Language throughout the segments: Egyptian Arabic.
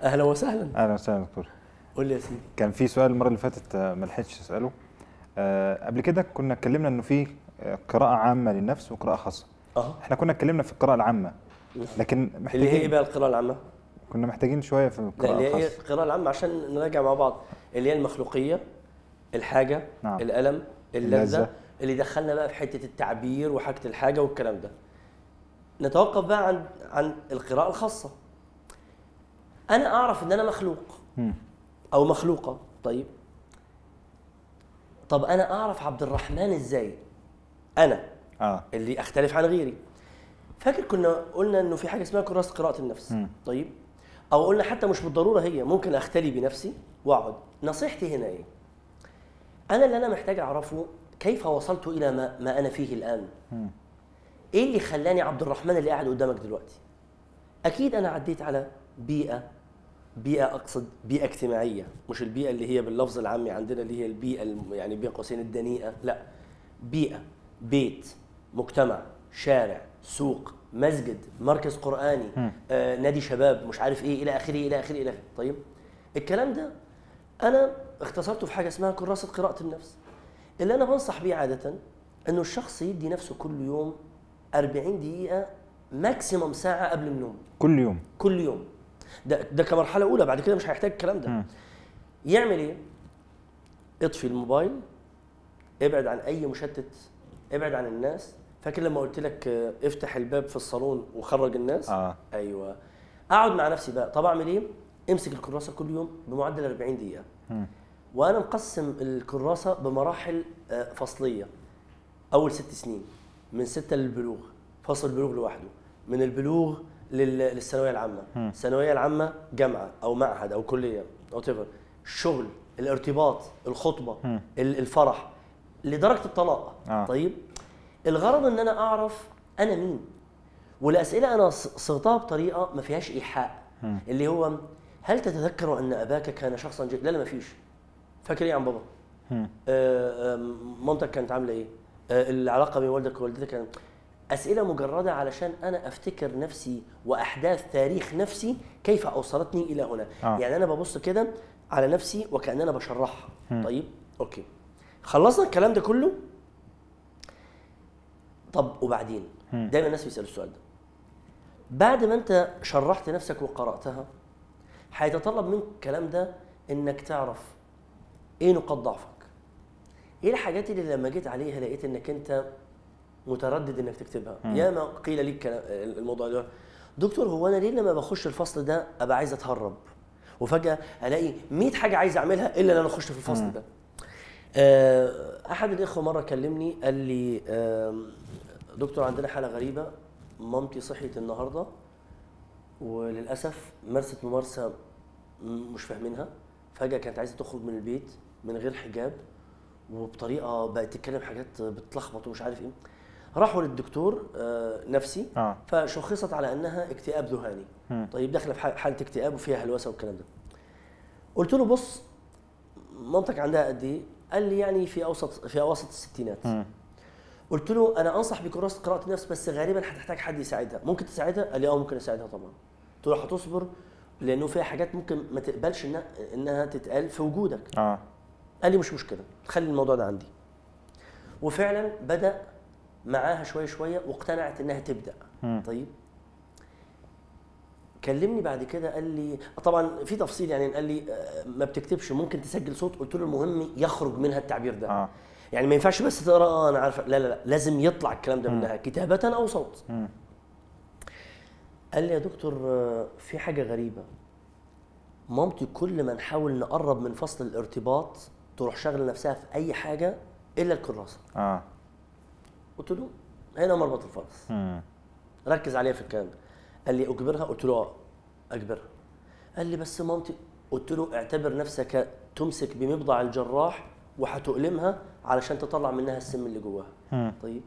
اهلا وسهلا اهلا وسهلا دكتور قول لي يا سيدي كان في سؤال المره اللي فاتت آه، ما لحقتش اساله آه، قبل كده كنا اتكلمنا انه في آه، قراءه عامه للنفس وقراءه خاصه اه احنا كنا اتكلمنا في القراءه العامه لكن اللي هي ايه محتاجين بقى القراءه العامه؟ كنا محتاجين شويه في لا القراءه اللي هي ايه الخاصه القراءه العامه عشان نراجع مع بعض اللي هي المخلوقيه الحاجه نعم. الالم اللذه اللذة. اللي دخلنا بقى في حته التعبير وحاجه الحاجه والكلام ده نتوقف بقى عن عن القراءه الخاصه انا اعرف ان انا مخلوق مم. او مخلوقه طيب طب انا اعرف عبد الرحمن ازاي انا اه اللي اختلف عن غيري فاكر كنا قلنا انه في حاجه اسمها كراسه قراءه النفس مم. طيب او قلنا حتى مش بالضروره هي ممكن اختلي بنفسي واقعد نصيحتي هنا ايه انا اللي انا محتاج اعرفه كيف وصلت الى ما, ما انا فيه الان مم. ايه اللي خلاني عبد الرحمن اللي قاعد قدامك دلوقتي اكيد انا عديت على بيئه بيئه اقصد بيئه اجتماعيه مش البيئه اللي هي باللفظ العامي عندنا اللي هي البيئه الم- يعني بين قوسين الدنيئه لا بيئه بيت مجتمع شارع سوق مسجد مركز قراني مم. آه، نادي شباب مش عارف ايه الى اخره الى اخره الى آخره. طيب الكلام ده انا اختصرته في حاجه اسمها كراسه قراءه النفس اللي انا بنصح بيه عاده انه الشخص يدي نفسه كل يوم 40 دقيقه ماكسيموم ساعه قبل النوم كل يوم كل يوم ده ده كمرحله اولى بعد كده مش هيحتاج الكلام ده مم. يعمل ايه اطفي الموبايل ابعد عن اي مشتت ابعد عن الناس فاكر لما قلت لك آه، افتح الباب في الصالون وخرج الناس اه ايوه اقعد مع نفسي بقى طب اعمل ايه امسك الكراسه كل يوم بمعدل 40 دقيقه مم. وانا مقسم الكراسه بمراحل آه، فصليه اول ست سنين من ستة للبلوغ فصل البلوغ لوحده من البلوغ لل- للثانويه العامه مم. الثانويه العامه جامعه او معهد او كليه او الشغل الارتباط الخطبه مم. ال- الفرح لدرجه الطلاق آه. طيب الغرض ان انا اعرف انا مين والاسئله انا ص- صغتها بطريقه ما فيهاش ايحاء مم. اللي هو هل تتذكر ان اباك كان شخصا جيدا لا لا ما فيش فاكر ايه عن بابا مم. آه، آه، مامتك كانت عامله ايه آه، العلاقه بين والدك ووالدتك كانت اسئله مجرده علشان انا افتكر نفسي واحداث تاريخ نفسي كيف اوصلتني الى هنا آه. يعني انا ببص كده على نفسي وكاننا بشرحها مم. طيب اوكي خلصنا الكلام ده كله طب وبعدين مم. دايما الناس بيسالوا السؤال ده بعد ما انت شرحت نفسك وقراتها هيتطلب منك الكلام ده انك تعرف ايه نقاط ضعفك ايه الحاجات اللي لما جيت عليها لقيت انك انت متردد انك تكتبها مم. ياما قيل لي الكلام- الموضوع ده دكتور هو انا ليه لما بخش الفصل ده ابقى عايز اتهرب وفجاه الاقي 100 حاجه عايز اعملها الا ان انا اخش في الفصل مم. ده آه، احد الاخوه مره كلمني قال لي آم، دكتور عندنا حاله غريبه مامتي صحيت النهارده وللاسف مارست ممارسه م- مش فاهمينها فجاه كانت عايزه تخرج من البيت من غير حجاب وبطريقه بقت تتكلم حاجات بتلخبط ومش عارف ايه راحوا للدكتور آه، نفسي اه فشخصت على انها اكتئاب ذهاني مم. طيب داخله في ح- حاله اكتئاب وفيها هلوسه والكلام ده قلت له بص مامتك عندها قد ايه قال لي يعني في اوسط في اواسط الستينات مم. قلت له انا انصح بكراسه قراءه النفس بس غالبا هتحتاج حد يساعدها ممكن تساعدها قال لي اه ممكن اساعدها طبعا قلت له هتصبر لانه فيها حاجات ممكن ما تقبلش انها انها تتقال في وجودك اه قال لي مش مشكله خلي الموضوع ده عندي وفعلا بدا معاها شويه شويه واقتنعت انها تبدا مم. طيب كلمني بعد كده قال لي طبعا في تفصيل يعني قال لي آه، ما بتكتبش ممكن تسجل صوت قلت له المهم يخرج منها التعبير ده اه يعني ما ينفعش بس تقرا آه انا عارفه لا لا لا لازم يطلع الكلام ده مم. منها كتابه او صوت مم. قال لي يا دكتور آه، في حاجه غريبه مامتي كل ما نحاول نقرب من فصل الارتباط تروح شغله نفسها في اي حاجه الا الكراسه اه قلت له هنا مربط الفرس مم. ركز عليها في الكلام ده قال لي اجبرها قلت له اه اجبرها قال لي بس مامتي قلت له اعتبر نفسك تمسك بمبضع الجراح وهتؤلمها علشان تطلع منها السم اللي جواها مم. طيب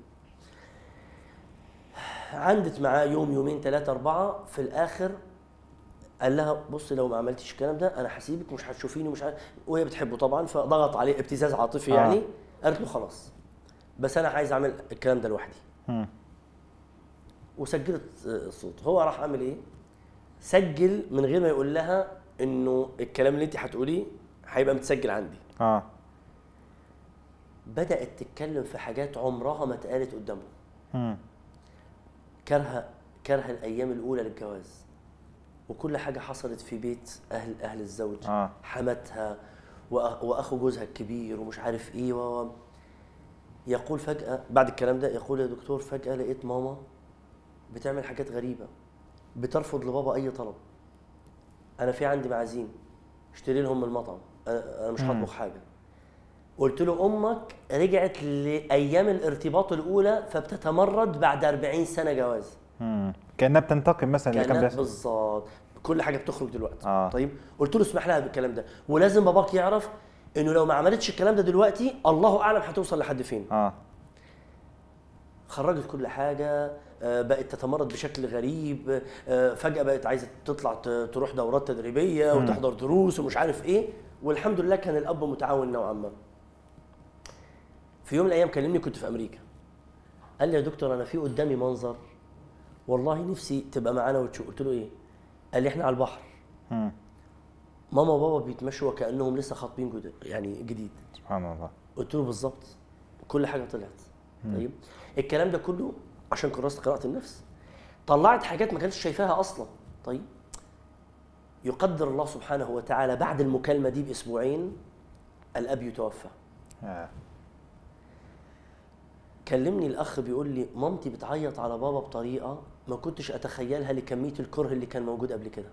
عندت معاه يوم يومين ثلاثة أربعة في الآخر قال لها بص لو ما عملتيش الكلام ده أنا هسيبك مش هتشوفيني مش عارف وهي بتحبه طبعا فضغط عليه ابتزاز عاطفي آه. يعني قالت له خلاص بس أنا عايز أعمل الكلام ده لوحدي مم. وسجلت آه، الصوت هو راح عامل ايه سجل من غير ما يقول لها انه الكلام اللي انت هتقوليه هيبقى متسجل عندي اه بدات تتكلم في حاجات عمرها ما اتقالت قدامهم مم. كره كره الايام الاولى للجواز وكل حاجه حصلت في بيت اهل اهل الزوج اه حماتها وأ- واخو جوزها الكبير ومش عارف ايه و و- يقول فجاه بعد الكلام ده يقول يا دكتور فجاه لقيت ماما بتعمل حاجات غريبه بترفض لبابا اي طلب انا في عندي معازيم اشتري لهم من المطعم انا أنا مش مم. هطبخ حاجه قلت له امك رجعت لايام الارتباط الاولى فبتتمرد بعد 40 سنه جواز مم. كانها بتنتقم مثلا اللي كان كانت بيحصل بالظبط كل حاجه بتخرج دلوقتي آه. طيب قلت له اسمح لها بالكلام ده ولازم باباك يعرف انه لو ما عملتش الكلام ده دلوقتي الله اعلم هتوصل لحد فين اه خرجت كل حاجه آه، بقت تتمرد بشكل غريب آه، فجاه بقت عايزه تطلع ت- تروح دورات تدريبيه وتحضر دروس ومش عارف ايه والحمد لله كان الاب متعاون نوعا ما في يوم من الايام كلمني كنت في امريكا قال لي يا دكتور انا في قدامي منظر والله نفسي تبقى معانا وتشوف قلت له ايه قال لي احنا على البحر مم. ماما وبابا بيتمشوا وكانهم لسه خاطبين جديد يعني جديد سبحان الله قلت له بالظبط كل حاجه طلعت طيب الكلام ده كله عشان كراسه قراءه النفس طلعت حاجات ما كانتش شايفاها اصلا طيب يقدر الله سبحانه وتعالى بعد المكالمه دي باسبوعين الاب يتوفى آه. كلمني الاخ بيقول لي مامتي بتعيط على بابا بطريقه ما كنتش اتخيلها لكميه الكره اللي كان موجود قبل كده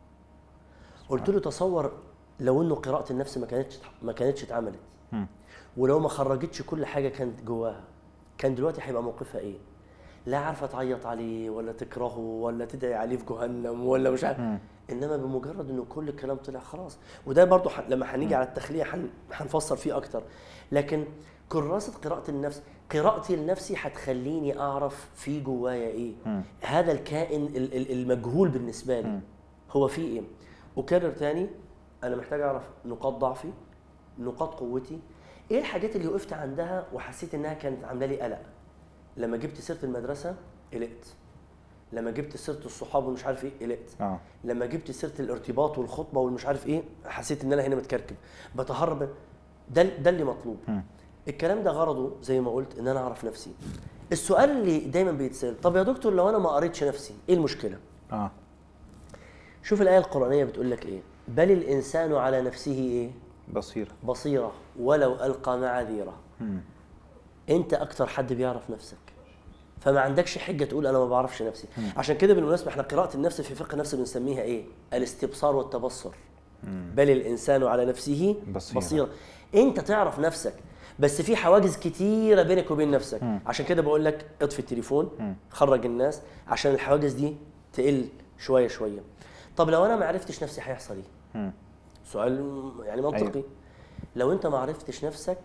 قلت له تصور لو انه قراءه النفس ما كانتش ما كانتش اتعملت مم. ولو ما خرجتش كل حاجه كانت جواها كان دلوقتي هيبقى موقفها ايه لا عارفه تعيط عليه ولا تكرهه ولا تدعي عليه في جهنم ولا مش عارف مم. انما بمجرد انه كل الكلام طلع خلاص وده برضو ح... لما هنيجي على التخليه حن... هنفسر فيه اكتر لكن كراسه قراءه النفس قراءتي لنفسي هتخليني اعرف في جوايا ايه مم. هذا الكائن ال- ال- المجهول بالنسبه لي مم. هو فيه ايه اكرر تاني انا محتاج اعرف نقاط ضعفي نقاط قوتي ايه الحاجات اللي وقفت عندها وحسيت انها كانت عامله لي قلق لما جبت سيره المدرسه قلقت لما جبت سيره الصحاب ومش عارف ايه قلقت اه لما جبت سيره الارتباط والخطبه والمش عارف ايه حسيت ان انا هنا متكركب بتهرب ده ده اللي مطلوب مم. الكلام ده غرضه زي ما قلت ان انا اعرف نفسي السؤال اللي دايما بيتسال طب يا دكتور لو انا ما قريتش نفسي ايه المشكله اه شوف الايه القرانيه بتقول لك ايه بل الانسان على نفسه ايه بصيرة بصيره ولو القى معاذيره مم. انت اكتر حد بيعرف نفسك فما عندكش حجه تقول انا ما بعرفش نفسي عشان كده بالمناسبه احنا قراءه النفس في فقه النفس بنسميها ايه الاستبصار والتبصر بل الانسان على نفسه بصيرة. بصيره انت تعرف نفسك بس في حواجز كتيره بينك وبين نفسك مم. عشان كده بقول لك اطفي التليفون مم. خرج الناس عشان الحواجز دي تقل شويه شويه طب لو انا ما عرفتش نفسي هيحصل ايه مم. سؤال يعني منطقي أيوة. لو انت ما عرفتش نفسك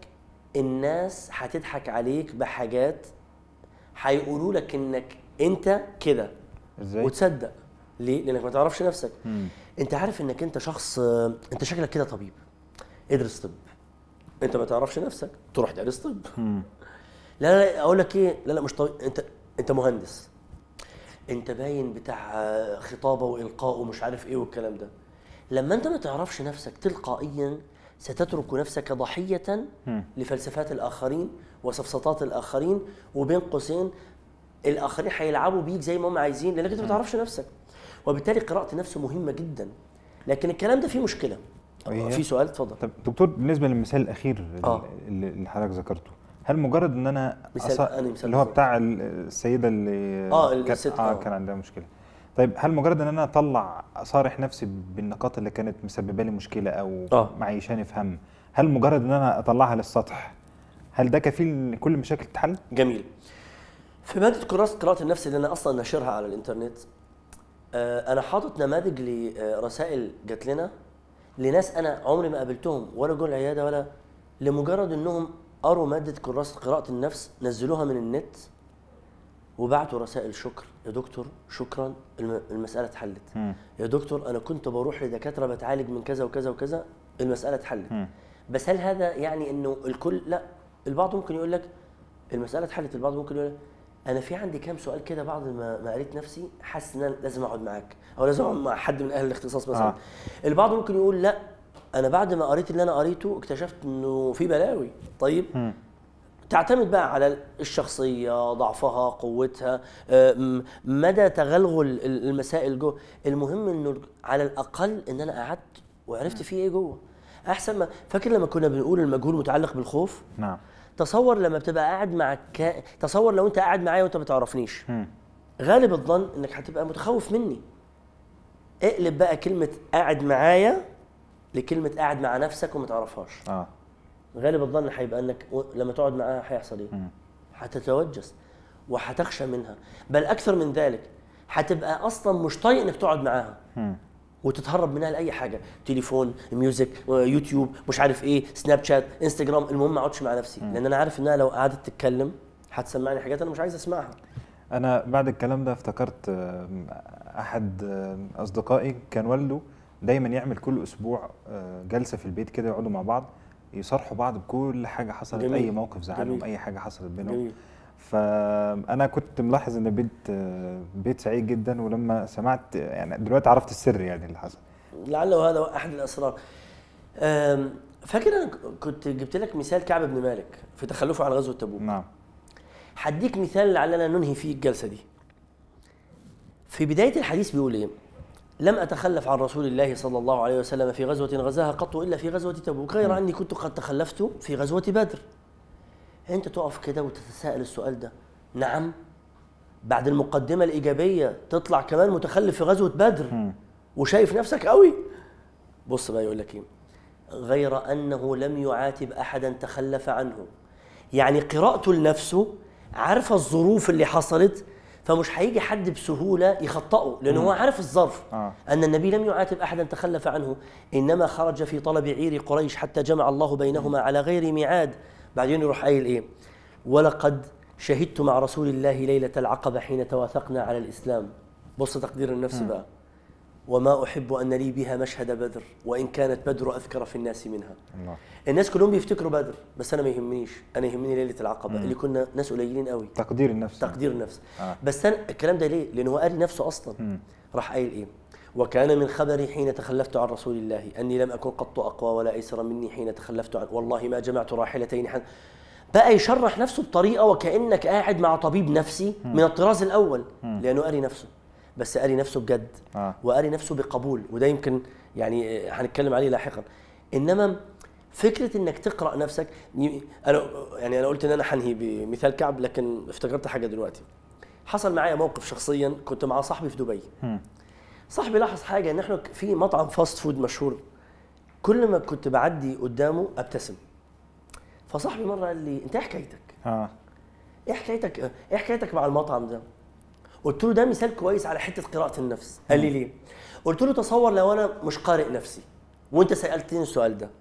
الناس هتضحك عليك بحاجات هيقولوا لك انك انت كده ازاي؟ وتصدق ليه لانك ما تعرفش نفسك مم. انت عارف انك انت شخص آه، انت شكلك كده طبيب ادرس طب انت ما تعرفش نفسك تروح تدرس طب مم. لا لا اقول لك ايه لا لا مش طبيب انت انت مهندس انت باين بتاع آه، خطابه والقاء ومش عارف ايه والكلام ده لما انت ما تعرفش نفسك تلقائيا ستترك نفسك ضحيه مم. لفلسفات الاخرين وسفسطات الاخرين وبين قوسين الاخرين هيلعبوا بيك زي ما هم عايزين لانك انت ما تعرفش نفسك وبالتالي قراءه النفس مهمه جدا لكن الكلام ده فيه مشكله وهي؟ في سؤال اتفضل طب دكتور بالنسبة للمثال الأخير آه. اللي اللي حضرتك ذكرته هل مجرد ان انا مثال- أص- أنهي مثال اللي هو بالظبط؟ بتاع ال- السيده اللي آه، كان الست، اه آه. كان عندها مشكله طيب هل مجرد ان انا اطلع اصارح نفسي بالنقاط اللي كانت مسببه لي مشكله او آه. معيشاني في هم هل مجرد ان انا اطلعها للسطح هل ده كفيل ان كل المشاكل تتحل جميل في ماده كراسه قراءه النفس اللي انا اصلا ناشرها على الانترنت آه، انا حاطط نماذج لرسائل جات لنا لناس انا عمري ما قابلتهم ولا جوه العياده ولا لمجرد انهم قروا ماده كراسه قراءه النفس نزلوها من النت وبعتوا رسائل شكر يا دكتور شكرا الم- المساله اتحلت مم. يا دكتور انا كنت بروح لدكاتره بتعالج من كذا وكذا وكذا المساله اتحلت مم. بس هل هذا يعني انه الكل لا البعض ممكن يقول لك المساله اتحلت البعض ممكن يقول لك انا في عندي كام سؤال كده بعد ما ما قريت نفسي حاسس ان انا لازم اقعد معاك او لازم اقعد مع حد من اهل الاختصاص مثلا آه. البعض ممكن يقول لا انا بعد ما قريت اللي انا قريته اكتشفت انه في بلاوي طيب مم. تعتمد بقى على الشخصية ضعفها قوتها آه، م- مدى تغلغل ال- المسائل جوه المهم انه على الاقل ان انا قعدت وعرفت فيه ايه جوه احسن ما فاكر لما كنا بنقول المجهول متعلق بالخوف نعم تصور لما بتبقى قاعد مع الكا... تصور لو انت قاعد معايا وانت ما تعرفنيش مم. غالب الظن انك هتبقى متخوف مني اقلب بقى كلمة قاعد معايا لكلمة قاعد مع نفسك وما تعرفهاش اه غالب الظن هيبقى انك و- لما تقعد معاها هيحصل ايه؟ مم. هتتوجس وهتخشى منها بل اكثر من ذلك هتبقى اصلا مش طايق انك تقعد معاها مم. وتتهرب منها لاي حاجه تليفون ميوزك يوتيوب مش عارف ايه سناب شات انستجرام المهم ما اقعدش مع نفسي لان انا عارف انها لو قعدت تتكلم هتسمعني حاجات انا مش عايز اسمعها انا بعد الكلام ده افتكرت آم، احد آم، اصدقائي كان والده دايما يعمل كل اسبوع آه، جلسه في البيت كده يقعدوا مع بعض يصارحوا بعض بكل حاجه حصلت جميل. اي موقف زعلهم جميل. اي حاجه حصلت بينهم جميل فانا كنت ملاحظ ان البيت آه، بيت سعيد جدا ولما سمعت يعني دلوقتي عرفت السر يعني اللي حصل لعله هذا احد الاسرار أم، فاكر انا ك- كنت جبت لك مثال كعب بن مالك في تخلفه عن غزوه تبوك نعم هديك مثال لعلنا ننهي فيه الجلسه دي. في بدايه الحديث بيقول ايه؟ لم اتخلف عن رسول الله صلى الله عليه وسلم في غزوه غزاها قط الا في غزوه تبوك غير اني كنت قد تخلفت في غزوه بدر. انت تقف كده وتتساءل السؤال ده. نعم بعد المقدمه الايجابيه تطلع كمان متخلف في غزوه بدر مم. وشايف نفسك قوي. بص بقى يقول لك ايه؟ غير انه لم يعاتب احدا تخلف عنه. يعني قراءته لنفسه عارفه الظروف اللي حصلت فمش هيجي حد بسهوله يخطئه لانه هو عارف الظرف آه. ان النبي لم يعاتب احدا تخلف عنه انما خرج في طلب عير قريش حتى جمع الله بينهما على غير ميعاد بعدين يروح قايل ايه ولقد شهدت مع رسول الله ليله العقبه حين توافقنا على الاسلام بص تقدير النفس بقى وما احب ان لي بها مشهد بدر وان كانت بدر اذكر في الناس منها الله الناس كلهم بيفتكروا بدر بس انا ما يهمنيش انا يهمني ليله العقبه اللي كنا ناس قليلين قوي تقدير النفس تقدير النفس آه. بس انا الكلام ده ليه لانه هو قاري نفسه اصلا مم. راح قايل ايه وكان من خبري حين تخلفت عن رسول الله اني لم اكن قط اقوى ولا ايسر مني حين تخلفت عن والله ما جمعت راحلتين حن بقى يشرح نفسه بطريقه وكانك قاعد مع طبيب نفسي من الطراز الاول لانه قاري نفسه بس قاري نفسه بجد آه. وقاري نفسه بقبول وده يمكن يعني آه، هنتكلم عليه لاحقا انما فكره انك تقرا نفسك ي- انا يعني انا قلت ان انا هنهي بمثال كعب لكن افتكرت حاجه دلوقتي حصل معايا موقف شخصيا كنت مع صاحبي في دبي مم. صاحبي لاحظ حاجه ان احنا في مطعم فاست فود مشهور كل ما كنت بعدي قدامه ابتسم فصاحبي مره قال لي انت ايه حكايتك اه ايه حكايتك ايه حكايتك مع المطعم ده قلت له ده مثال كويس على حته قراءه النفس قال لي ليه قلت له تصور لو انا مش قارئ نفسي وانت سالتني السؤال ده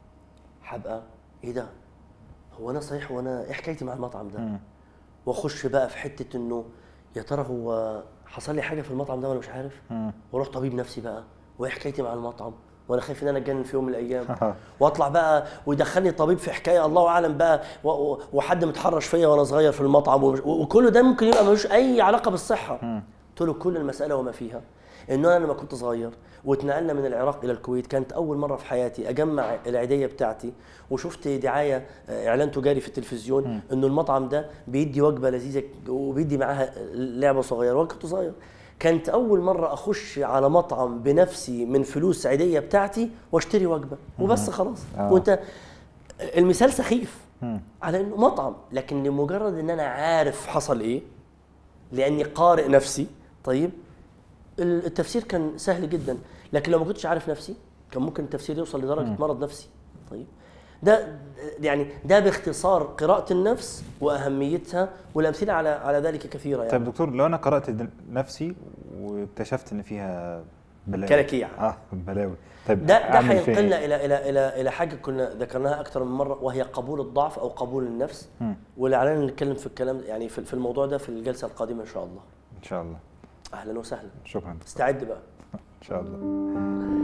هبقى ايه ده هو انا صحيح وانا ايه حكايتي مع المطعم ده مم. واخش بقى في حته انه يا ترى هو حصل لي حاجه في المطعم ده وانا مش عارف مم. واروح طبيب نفسي بقى وايه حكايتي مع المطعم وانا خايف ان انا اتجنن في يوم من الايام آه. واطلع بقى ويدخلني طبيب في حكايه الله اعلم بقى و- و- وحد متحرش فيا وانا صغير في المطعم ومش- و- وكل ده ممكن يبقى ملوش اي علاقه بالصحه قلت له كل المساله وما فيها ان انا لما كنت صغير واتنقلنا من العراق الى الكويت كانت اول مره في حياتي اجمع العيديه بتاعتي وشفت دعايه آه، اعلان تجاري في التلفزيون انه المطعم ده بيدي وجبه لذيذه وبيدي معاها لعبه صغيره وانا كنت صغير كانت اول مره اخش على مطعم بنفسي من فلوس عيديه بتاعتي واشتري وجبه وبس خلاص آه. وانت المثال سخيف مم. على انه مطعم لكن لمجرد ان انا عارف حصل ايه لاني قارئ نفسي طيب ال- التفسير كان سهل جدا لكن لو ما كنتش عارف نفسي كان ممكن التفسير يوصل لدرجه مرض نفسي طيب ده يعني ده باختصار قراءة النفس وأهميتها والأمثلة على على ذلك كثيرة يعني طيب دكتور لو انا قرات د- نفسي واكتشفت ان فيها بلاوي كلاكيع. اه بلاوي طيب ده ده أعمل فيها هينقلنا إيه؟ الى الى الى الى حاجه كنا ذكرناها اكثر من مره وهي قبول الضعف او قبول النفس مم. ولعلنا نتكلم في الكلام يعني في في الموضوع ده في الجلسه القادمه ان شاء الله ان شاء الله اهلا وسهلا شكرا استعد بقى ان شاء الله